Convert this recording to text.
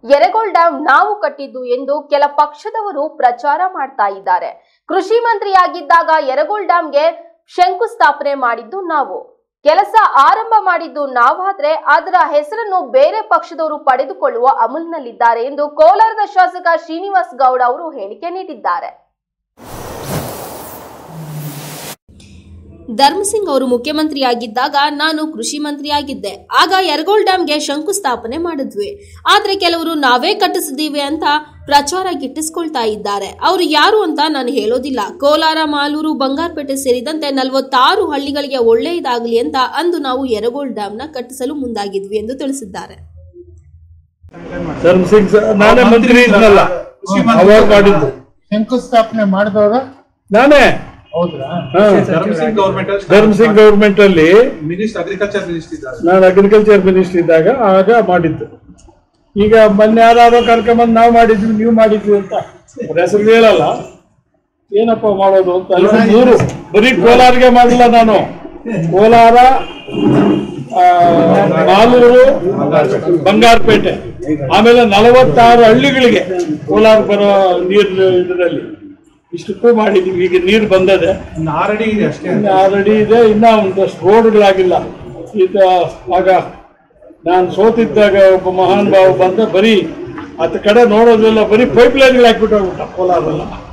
Yargol dam ನಾವು ಕಟ್ಟಿದ್ದು ಎಂದು ಕೆಲ ಪಕ್ಷದವರು ಪ್ರಚಾರ ಮಾಡ್ತಾ ಇದ್ದಾರೆ ಕೃಷಿ ಮಂತ್ರಿಯಾಗಿದ್ದಾಗ ಯರಗೋಳ್ ಡ್ಯಾಂಗೆ ಶಂಕುಸ್ಥಾಪನೆ ಮಾಡಿದ್ದು ನಾವು ಕೆಲಸ ಆರಂಭ ಮಾಡಿದ್ದು ನಾವಾದ್ರೆ ಅದರ ಹೆಸರನ್ನು ಬೇರೆ ಪಕ್ಷದವರು ಪಡೆದುಕೊಳ್ಳುವ ಅಮಲ್ನಲ್ಲಿದ್ದಾರೆ ಎಂದು ಕೋಲಾರದ ಶಾಸಕ ಶ್ರೀನಿವಾಸ್ ಗೌಡ ಅವರು ಹೇಳಿಕೆ ನೀಡಿದ್ದಾರೆ ಧರ್ಮಸಿಂಗ್ ಅವರು ಮುಖ್ಯಮಂತ್ರಿಯಾಗಿದ್ದಾಗ ನಾನು ಕೃಷಿ ಮಂತ್ರಿಯಾಗಿದ್ದೆ ಆಗ ಯರಗೋಳ್ ಡ್ಯಾಂಗೆ ಶಂಕುಸ್ಥಾಪನೆ ಮಾಡಿದ್ವಿ ಆದ್ರೆ ಕೆಲವರು ನಾವೇ ಕಟ್ಟಿಸಿದೀವಿ ಅಂತ ಪ್ರಚಾರ ಗಿಟ್ಟಿಸ್ಕೊಳ್ತಾ ಇದ್ದಾರೆ ಅವರು ಯಾರು ಅಂತ ನಾನು ಹೇಳೋದಿಲ್ಲ ಕೋಲಾರ ಮಾಲೂರು ಬಂಗಾರಪೇಟೆ ಸೇರಿದಂತೆ ನಲವತ್ತಾರು ಹಳ್ಳಿಗಳಿಗೆ ಒಳ್ಳೆಯದಾಗಲಿ ಅಂತ ಅಂದು ನಾವು ಯರಗೋಳ್ ಡ್ಯಾಂನ ಕಟ್ಟಿಸಲು ಮುಂದಾಗಿದ್ವಿ ಎಂದು ತಿಳಿಸಿದ್ದಾರೆ ಧರ್ಮ್ ಸಿಂಗ್ ಸ- ನಾನೇ ಮಂತ್ರಿ ಇದ್ನಲ್ಲ ಕೃಷಿ ಮಂತ್ರಿ ಅವಾಗ ಮಾಡಿದ್ದು ಶಂಕುಸ್ಥಾಪನೆ ಮಾಡಿದವರು ನಾನೇ ಹೌದ್ರಾ ಹಾ. ಧರ್ಮ್ ಸಿಂಗ್ ಗೌರ್ಮೆಂಟ್ ಧರ್ಮ್ ಸಿಂಗ್ ಗೌರ್ಮೆಂಟ್ ಅಲ್ಲಿ ಮಿನಿಸ್ಟರ್ ಅಗ್ರಿಕಲ್ಚರ್ ಮಿನಿಸ್ಟರ್ ಇದ್ದಾರೆ ನಾನು ಅಗ್ರಿಕಲ್ಚರ್ ಮಿನಿಸ್ಟರ್ ಇದ್ದಾಗ ಆಗ ಮಾಡಿದ್ದು ಈಗ ಮೊನ್ನೆ ಯಾರು ಕರ್ಕೊಂಬಂದು ನಾವು ಮಾಡಿದ್ವಿ ನೀವು ಮಾಡಿದ್ವಿ ಅಂತ ಅವ್ರ ಹೆಸರು ಹೇಳಲ್ಲ ಏನಪ್ಪ ಮಾಡೋದು ಅಂತ ಇದು ಮೂರು ಬರೀ ಕೋಲಾರ್ಗೆ ಮಾಡಿಲ್ಲ ನಾನು ಕೋಲಾರ ಆ, ಮಾಲೂರು ಬಂಗಾರಪೇಟೆ ಆಮೇಲೆ ನಲವತ್ತಾರು ಹಳ್ಳಿಗಳಿಗೆ ಕೋಲಾರ ಬರೋ ನೀರು ಇದರಲ್ಲಿ ಇಷ್ಟಕ್ಕೂ ಮಾಡಿದ್ವಿ ಈಗ ನೀರು ಬಂದದೆ ಇನ್ನು ಆಲ್ರೆಡಿ ಇದೆ ಅಷ್ಟೇ ಇನ್ನು ಆಲ್ರೆಡಿ ಇದೆ ಇನ್ನ ಒಂದಷ್ಟು ರೋಡ್ಗಳಾಗಿಲ್ಲ ಈಗ ಆಗ ನಾನು ಸೋತಿದ್ದಾಗ ಒಬ್ಬ ಮಹಾನ್ ಭಾವ ಬಂದ ಬರೀ ಅತ್ತ ಕಡೆ ನೋಡೋದಿಲ್ಲ ಬರೀ ಪೈಪ್ ಲೈನ್ಗಳು ಹಾಕ್ಬಿಟ್ಟು ಹೋಗ್ಬಿಟ್ಟ ಕೋಲಾರಲ್ಲ